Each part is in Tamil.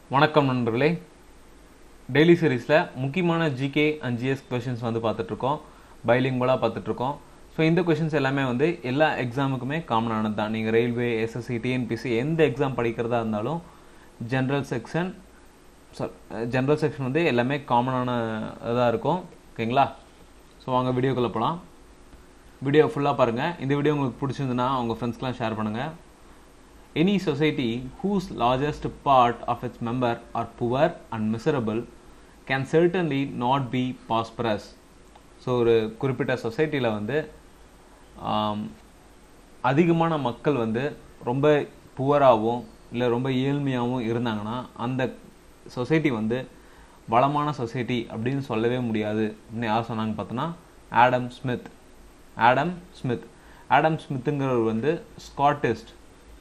வணக்கம் நண்பர்களே டெய்லி சீரீஸில் முக்கியமான ஜிகே அண்ட் ஜிஎஸ் கொஷின்ஸ் வந்து பார்த்துட்ருக்கோம் பைலிங்குவலாக பார்த்துட்ருக்கோம் ஸோ இந்த கொஷின்ஸ் எல்லாமே வந்து எல்லா எக்ஸாமுக்குமே காமனானது தான் நீங்கள் ரயில்வே எஸ்எஸ்சி டிஎன்பிசி எந்த எக்ஸாம் படிக்கிறதா இருந்தாலும் ஜென்ரல் செக்ஷன் ஜென்ரல் செக்ஷன் வந்து எல்லாமே காமனான இதாக இருக்கும் ஓகேங்களா ஸோ வாங்க வீடியோக்குள்ளே போகலாம் வீடியோ ஃபுல்லாக பாருங்கள் இந்த வீடியோ உங்களுக்கு பிடிச்சிருந்துன்னா உங்கள் ஃப்ரெண்ட்ஸ்க்கெலாம் ஷேர் பண்ணுங்கள் Any society whose largest part of its member are poor and miserable can certainly not be prosperous. So ஒரு குறிப்பிட்ட சொசைட்டியில் வந்து ஆம், அதிகமான மக்கள் வந்து ரொம்ப புவராகவும் இல்லை ரொம்ப ஏழ்மையாகவும் இருந்தாங்கன்னா அந்த சொசைட்டி வந்து வளமான சொசைட்டி அப்படின்னு சொல்லவே முடியாது அப்படின்னு யார் சொன்னாங்க பார்த்தோன்னா Adam Smith Adam Smith Adam ஸ்மித்துங்கிறவர் வந்து ஸ்காட்டிஸ்ட்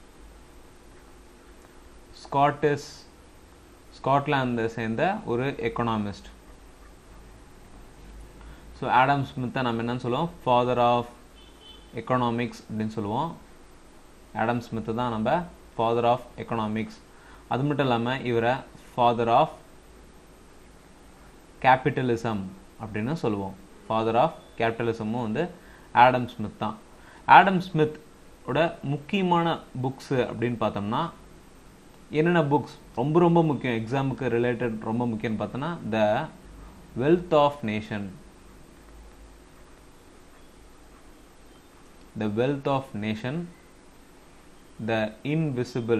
ஸ்காட்டிஸ் ஸ்காட்லாந்தை சேர்ந்த ஒரு எக்கனாமிஸ்ட் ஸோ ஆடம் ஸ்மித்தை நம்ம என்னன்னு சொல்லுவோம் ஃபாதர் ஆஃப் எக்கனாமிக்ஸ் அப்படின்னு சொல்லுவோம் ஆடம் ஸ்மித்தை தான் நம்ம ஃபாதர் ஆஃப் எக்கனாமிக்ஸ் அது மட்டும் இல்லாமல் இவரை ஃபாதர் ஆஃப் கேபிட்டலிசம் அப்படின்னு சொல்லுவோம் ஃபாதர் ஆஃப் கேபிட்டலிசமும் வந்து ஆடம் ஸ்மித் தான் ஆடம் ஸ்மித் ஓட முக்கியமான புக்ஸு அப்படின்னு பார்த்தோம்னா என்னென்ன புக்ஸ் ரொம்ப ரொம்ப முக்கியம் எக்ஸாமுக்கு ரிலேட்டட் ரொம்ப முக்கியம்னு பார்த்தோன்னா the wealth of nation the wealth of nation the invisible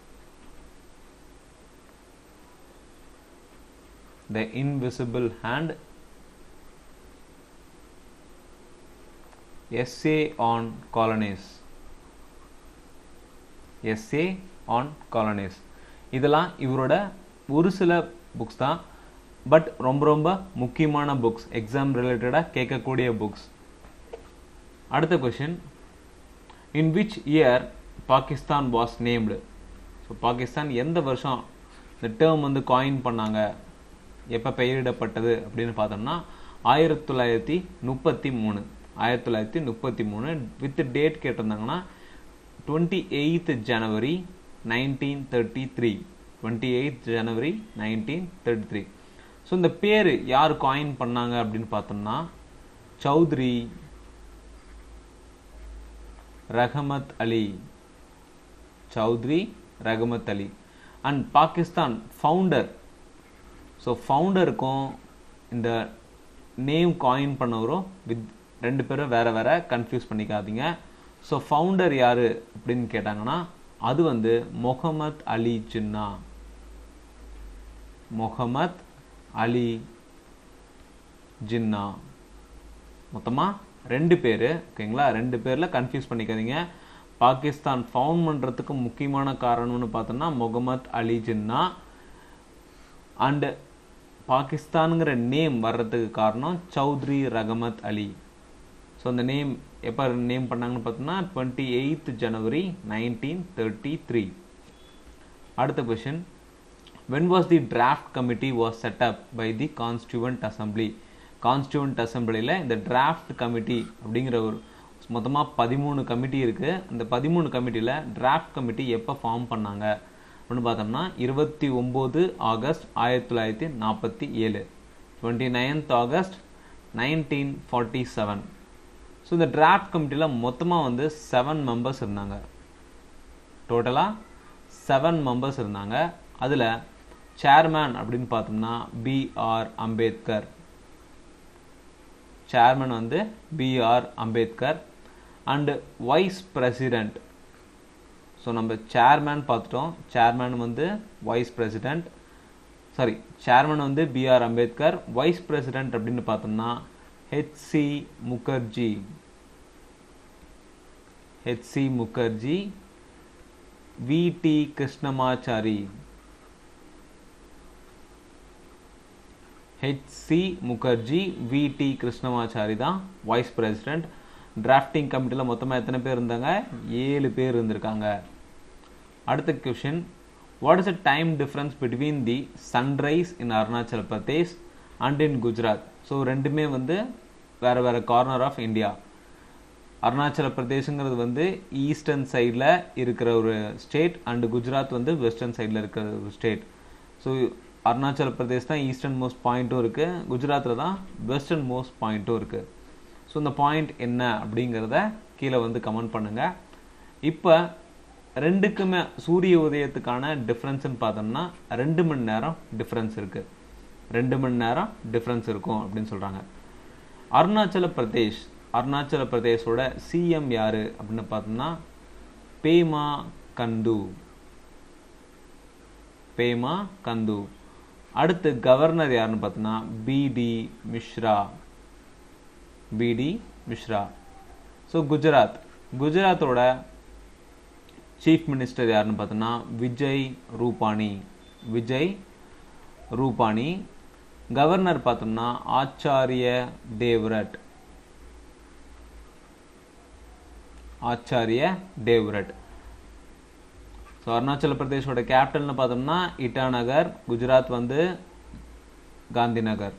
the invisible hand essay on colonies essay on colonies இதெல்லாம் இவரோட ஒரு சில புக்ஸ் தான் பட் ரொம்ப ரொம்ப முக்கியமான புக்ஸ் எக்ஸாம் ரிலேட்டடாக கேட்கக்கூடிய புக்ஸ் அடுத்த question in which year Pakistan was named so Pakistan எந்த வருஷம் இந்த டேர்ம் வந்து காயின் பண்ணாங்க எப்போ பெயரிடப்பட்டது அப்படின்னு பார்த்தோம்னா ஆயிரத்தி தொள்ளாயிரத்தி முப்பத்தி மூணு ஆயிரத்தி தொள்ளாயிரத்தி முப்பத்தி மூணு வித் டேட் கேட்டிருந்தாங்கன்னா twenty eighth January nineteen thirty three twenty eighth January nineteen thirty three so இந்த பேர் யார் காயின் பண்ணாங்க அப்படின்னு பார்த்தோம்னா Chowdhury Rahmat Ali Chaudhry Rahmat Ali and Pakistan founder so ஃபவுண்டருக்கும் இந்த நேம் காயின் பண்ணவரும் வித் ரெண்டு பேரும் வேற வேற கன்ஃபியூஸ் பண்ணிக்காதீங்க ஸோ ஃபவுண்டர் யாரு அப்படின்னு கேட்டாங்கன்னா அது வந்து முகமத் அலி ஜின்னா முகமத் அலி ஜின்னா மொத்தமாக ரெண்டு பேர் ஓகேங்களா ரெண்டு பேரில் கன்ஃபியூஸ் பண்ணிக்காதீங்க பாகிஸ்தான் ஃபவுண்ட் பண்ணுறதுக்கு முக்கியமான காரணம்னு பார்த்தோம்னா முகமத் அலி ஜின்னா அண்டு பாகிஸ்தானுங்கிற நேம் வர்றதுக்கு காரணம் சௌத்ரி ரகமத் அலி ஸோ அந்த நேம் எப்போ நேம் பண்ணாங்கன்னு பார்த்தோம்னா twenty eighth January nineteen thirty three அடுத்த question when was the draft committee was set up by the constituent assembly constituent அசம்பிளியில் இந்த டிராஃப்ட் கமிட்டி அப்படிங்கிற ஒரு மொத்தமாக பதிமூணு கமிட்டி இருக்குது அந்த பதிமூணு கமிட்டியில் டிராஃப்ட் கமிட்டி எப்போ ஃபார்ம் பண்ணாங்க அப்படின்னு பார்த்தோம்னா இருபத்தி ஒம்பது ஆகஸ்ட் ஆயிரத்தி தொள்ளாயிரத்தி நாற்பத்தி ஏழு twenty ninth August nineteen forty seven so இந்த டிராஃப்ட் கமிட்டியில் மொத்தமாக வந்து செவன் மெம்பர்ஸ் இருந்தாங்க டோட்டலாக செவன் மெம்பர்ஸ் இருந்தாங்க அதில் சேர்மேன் அப்படின்னு பார்த்தோம்னா பிஆர் அம்பேத்கர் சேர்மன் வந்து BR Ambedkar and vice president so நம்ம சேர்மேன் பார்த்துட்டோம் சேர்மேன் வந்து வைஸ் பிரசிடெண்ட் சாரி சேர்மன் வந்து பிஆர் அம்பேத்கர் வைஸ் பிரசிடெண்ட் அப்படின்னு பார்த்தோம்னா ஹெச்சி முகர்ஜி ஹெச்சி முகர்ஜி விடி கிருஷ்ணமாச்சாரி ஹெச்சி முகர்ஜி விடி கிருஷ்ணமாச்சாரி தான் வைஸ் பிரசிடென்ட் டிராஃப்டிங் கமிட்டியில் மொத்தமாக எத்தனை பேர் இருந்தாங்க ஏழு பேர் இருந்திருக்காங்க அடுத்த question what is a time difference between the sunrise in Arunachal Pradesh and in Gujarat so ரெண்டுமே வந்து வேறு வேறு கார்னர் ஆஃப் இந்தியா அருணாச்சல பிரதேசங்கிறது வந்து ஈஸ்டர்ன் சைடில் இருக்கிற ஒரு ஸ்டேட் அண்டு குஜராத் வந்து வெஸ்டர்ன் சைடில் இருக்கிற ஒரு ஸ்டேட் ஸோ அருணாச்சல பிரதேஷ் தான் ஈஸ்டர்ன் மோஸ்ட் பாயிண்ட்டும் இருக்குது குஜராத்தில் தான் வெஸ்டர்ன் மோஸ்ட் பாயிண்ட்டும் இருக்குது ஸோ இந்த பாயிண்ட் என்ன அப்படிங்கிறத கீழே வந்து கமெண்ட் பண்ணுங்கள் இப்போ ரெண்டுக்குமே சூரிய உதயத்துக்கான டிஃப்ரென்ஸ்னு பார்த்தோம்னா ரெண்டு மணி நேரம் டிஃப்ரென்ஸ் இருக்குது ரெண்டு மணி நேரம் டிஃப்ரென்ஸ் இருக்கும் அப்படின்னு சொல்கிறாங்க அருணாச்சல பிரதேஷ் அருணாச்சல பிரதேஷோட சிஎம் யார் அப்படின்னு பார்த்தோம்னா பேமா கந்து பேமா கந்து அடுத்து கவர்னர் யாருன்னு பார்த்தோம்னா BD Mishra BD Mishra so Gujarat குஜராத்தோட சீஃப் மினிஸ்டர் யாருன்னு பார்த்தோன்னா விஜய் ரூபானி விஜய் ரூபானி கவர்னர் பார்த்தோம்னா ஆச்சாரிய தேவ்ரட் ஆச்சாரிய தேவ்ரட் ஸோ அருணாச்சல பிரதேஷோட கேபிட்டல்னு பார்த்தோம்னா இட்டாநகர் குஜராத் வந்து காந்தி நகர்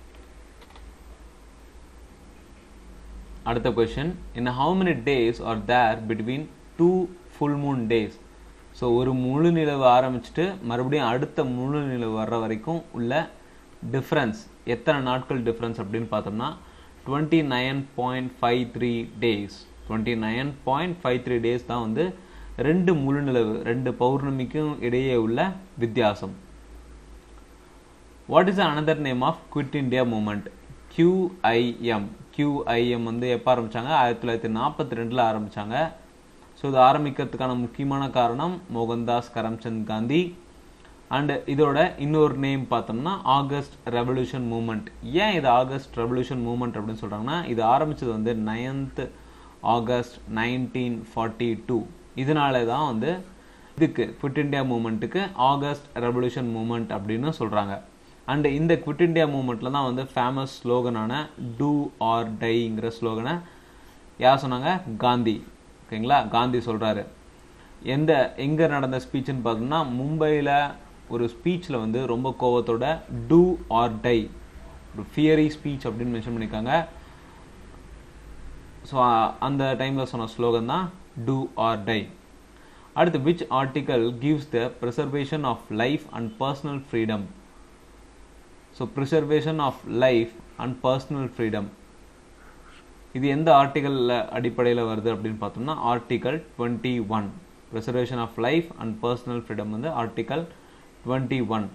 அடுத்த question in how many days are there between two full moon days so ஒரு முழு நிலவு ஆரம்பிச்சுட்டு மறுபடியும் அடுத்த முழு நிலவு வர்ற வரைக்கும் உள்ள டிஃப்ரென்ஸ் எத்தனை நாட்கள் டிஃப்ரென்ஸ் அப்படின்னு பார்த்தோம்னா twenty nine point five three days twenty nine point five three days தான் வந்து ரெண்டு முழு நிலவு ரெண்டு பௌர்ணமிக்கும் இடையே உள்ள வித்தியாசம் what is another name of quit India movement QIM QIM வந்து எப்போ ஆரம்பிச்சாங்க ஆயிரத்தி தொள்ளாயிரத்தி நாற்பத்தி ரெண்டில் ஆரம்பிச்சாங்க ஸோ இது ஆரம்பிக்கிறதுக்கான முக்கியமான காரணம் மோகன்தாஸ் கரம்சந்த் காந்தி அண்ட் இதோட இன்னொரு நேம் பார்த்தோம்னா ஆகஸ்ட் ரெவல்யூஷன் மூமெண்ட் ஏன் இது ஆகஸ்ட் ரெவல்யூஷன் மூமெண்ட் அப்படின்னு சொல்கிறாங்கன்னா இது ஆரம்பிச்சது வந்து ninth August nineteen forty two இதனால தான் வந்து இதுக்கு குவிட் இண்டியா மூமெண்ட்டுக்கு ஆகஸ்ட் ரெவல்யூஷன் மூமெண்ட் அப்படின்னு சொல்கிறாங்க அண்ட் இந்த குவிட் இண்டியா மூமெண்ட்டில் தான் வந்து ஃபேமஸ் ஸ்லோகனான டூ ஆர் டைங்கிற ஸ்லோகனை யார் சொன்னாங்க காந்தி ஓகேங்களா காந்தி சொல்கிறாரு எந்த எங்கே நடந்த ஸ்பீச்சுன்னு பார்த்தோம்னா மும்பையில் ஒரு ஸ்பீச்சில் வந்து ரொம்ப கோவத்தோட டூ ஆர் டை ஒரு ஃபியரி ஸ்பீச் அப்படின்னு மென்ஷன் பண்ணியிருக்காங்க ஸோ அந்த டைமில் சொன்ன ஸ்லோகன் தான் டூ ஆர் டை அடுத்து which article gives the preservation of life and personal freedom so preservation of life and personal freedom இது எந்த ஆர்டிக்கலில் அடிப்படையில் வருது அப்படின்னு பார்த்தோம்னா article twenty one preservation of life and personal freedom வந்து article twenty one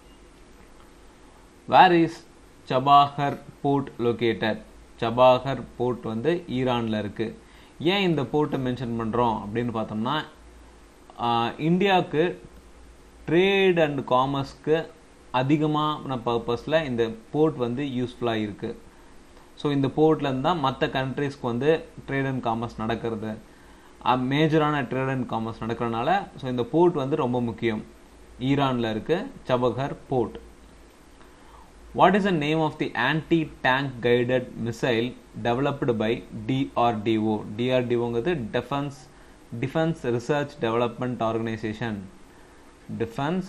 where is Chabahar port located Chabahar port வந்து ஈரானில் இருக்குது ஏன் இந்த போர்ட்டை மென்ஷன் பண்ணுறோம் அப்படின்னு பார்த்தோம்னா இந்தியாவுக்கு ட்ரேட் அண்ட் காமர்ஸ்க்கு அதிகமான பர்பஸில் இந்த போர்ட் வந்து யூஸ்ஃபுல்லாக இருக்குது ஸோ இந்த போர்ட்லேருந்து தான் மற்ற கண்ட்ரீஸ்க்கு வந்து ட்ரேட் அண்ட் காமர்ஸ் நடக்கிறது மேஜரான ட்ரேட் அண்ட் காமர்ஸ் நடக்கிறனால ஸோ இந்த போர்ட் வந்து ரொம்ப முக்கியம் ஈரானில் இருக்குது Chabahar port what is the name of the anti tank guided missile developed by DRDO டிஆர்டிஓங்கிறது defence defence research development organisation defence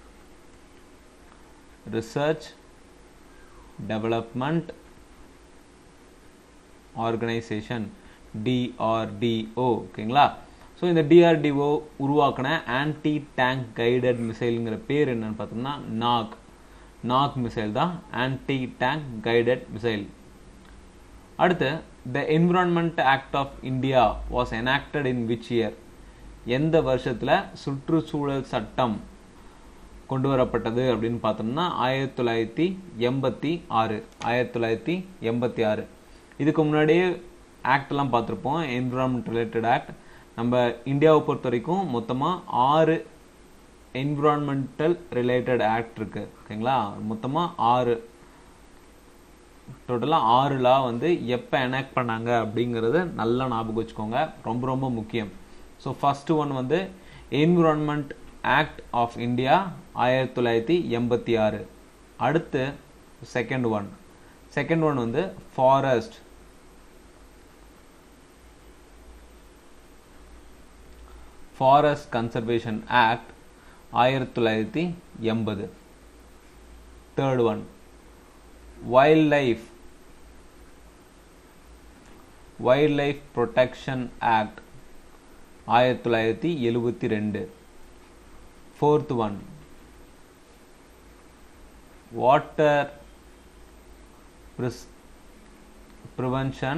research development organisation DRDO ஓகேங்களா ஸோ இந்த டிஆர்டிஓ உருவாக்கின ஆன்டி டேங்க் கைடட் மிசைலுங்கிற பேர் என்னன்னு பார்த்தோம்னா நாக் நாக் மிசைல் தான் ஆன்டி டேங்க் கைடட் மிசைல் அடுத்து the environment act of India was enacted in which year எந்த வருஷத்தில் சுற்றுச்சூழல் சட்டம் கொண்டு வரப்பட்டது அப்படின்னு பார்த்தோம்னா ஆயிரத்தி தொள்ளாயிரத்தி எண்பத்தி ஆறு ஆயிரத்தி தொள்ளாயிரத்தி எண்பத்தி ஆறு இதுக்கு முன்னாடியே ஆக்ட்லாம் பார்த்துருப்போம் என்விரான்மெண்ட் ரிலேட்டட் ஆக்ட் நம்ம இந்தியாவை பொறுத்த வரைக்கும் மொத்தமாக ஆறு என்விரான்மெண்டல் ரிலேட்டட் ஆக்ட் இருக்கு ஓகேங்களா மொத்தமாக ஆறு டோட்டலாக ஆறு லா வந்து எப்போ எனாக்ட் பண்ணாங்க அப்படிங்கிறது நல்லா ஞாபகம் வச்சுக்கோங்க ரொம்ப ரொம்ப முக்கியம் ஸோ ஃபஸ்ட்டு ஒன் வந்து என்விரான்மெண்ட் ஆக்ட் ஆஃப் இந்தியா ஆயிரத்தி தொள்ளாயிரத்தி எண்பத்தி ஆறு அடுத்து செகண்ட் ஒன் செகண்ட் ஒன் வந்து ஃபாரஸ்ட் ஃபாரஸ்ட் கன்சர்வேஷன் ஆக்ட் ஆயிரத்தி தொள்ளாயிரத்தி எண்பது third one wild life wild life protection act ஆயிரத்தி தொள்ளாயிரத்தி எழுபத்தி ரெண்டு fourth one water prevention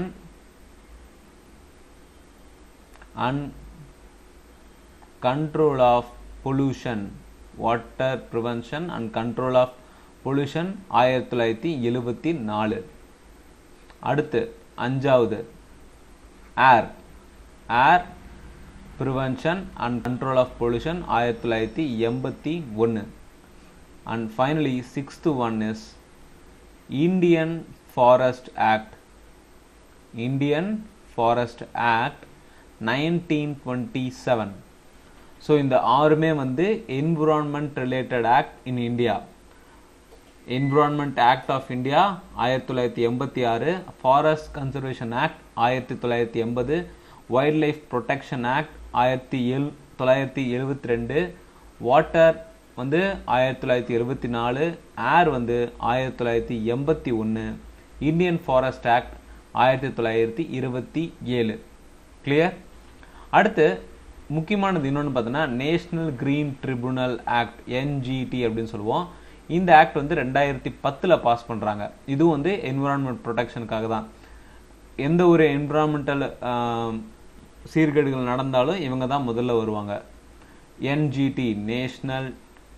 and control of pollution water prevention and control of pollution ஆயிரத்தி தொள்ளாயிரத்தி எழுபத்தி நாலு அடுத்து அஞ்சாவது air air prevention and control of pollution ஆயிரத்தி தொள்ளாயிரத்தி எண்பத்தி ஒன்று and finally sixth one is Indian forest act Indian forest act nineteen twenty seven so இந்த ஆறுமே வந்து environment related act in India environment act of India ஆயிரத்தி தொள்ளாயிரத்தி எண்பத்தி ஆறு ஃபாரஸ்ட் கன்சர்வேஷன் ஆக்ட் ஆயிரத்தி தொள்ளாயிரத்தி எண்பது வைல்ட் லைஃப் ப்ரொடெக்ஷன் ஆக்ட் ஆயிரத்தி எழு தொள்ளாயிரத்தி எழுபத்தி ரெண்டு வாட்டர் வந்து ஆயிரத்தி தொள்ளாயிரத்தி எழுபத்தி நாலு ஏர் வந்து ஆயிரத்தி தொள்ளாயிரத்தி எண்பத்தி ஒன்று இந்தியன் ஃபாரஸ்ட் ஆக்ட் ஆயிரத்தி தொள்ளாயிரத்தி இருபத்தி ஏழு கிளியர் அடுத்து முக்கியமானது இன்னொன்று பார்த்தோன்னா national green tribunal act NGT அப்படின்னு சொல்லுவோம் இந்த ஆக்ட் வந்து ரெண்டாயிரத்தி பத்தில் பாஸ் பண்ணுறாங்க இதுவும் வந்து என்விரான்மெண்ட் ப்ரொடெக்ஷனுக்காக தான் எந்த ஒரு என்விரான்மெண்டல் சீர்கேடுகள் நடந்தாலும் இவங்க தான் முதல்ல வருவாங்க NGT national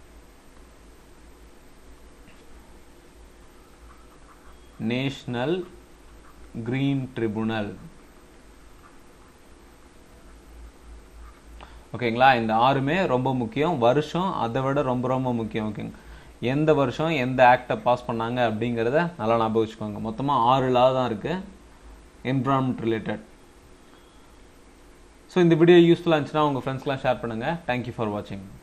national green tribunal ஓகேங்களா இந்த ஆறுமே ரொம்ப முக்கியம் வருஷம் அதை விட ரொம்ப ரொம்ப முக்கியம் ஓகேங்க எந்த வருஷம் எந்த ஆக்டை பாஸ் பண்ணாங்க அப்படிங்கிறத நல்லா ஞாபகம் வச்சுக்கோங்க மொத்தமாக ஆறு லா தான் இருக்குது என்விரான்மெண்ட் ரிலேட்டட் ஸோ இந்த வீடியோ யூஸ்ஃபுல்லாக இருந்துச்சுன்னா உங்கள் ஃப்ரெண்ட்ஸ்லாம் ஷேர் பண்ணுங்கள் தேங்க்யூ ஃபார் வாட்சிங்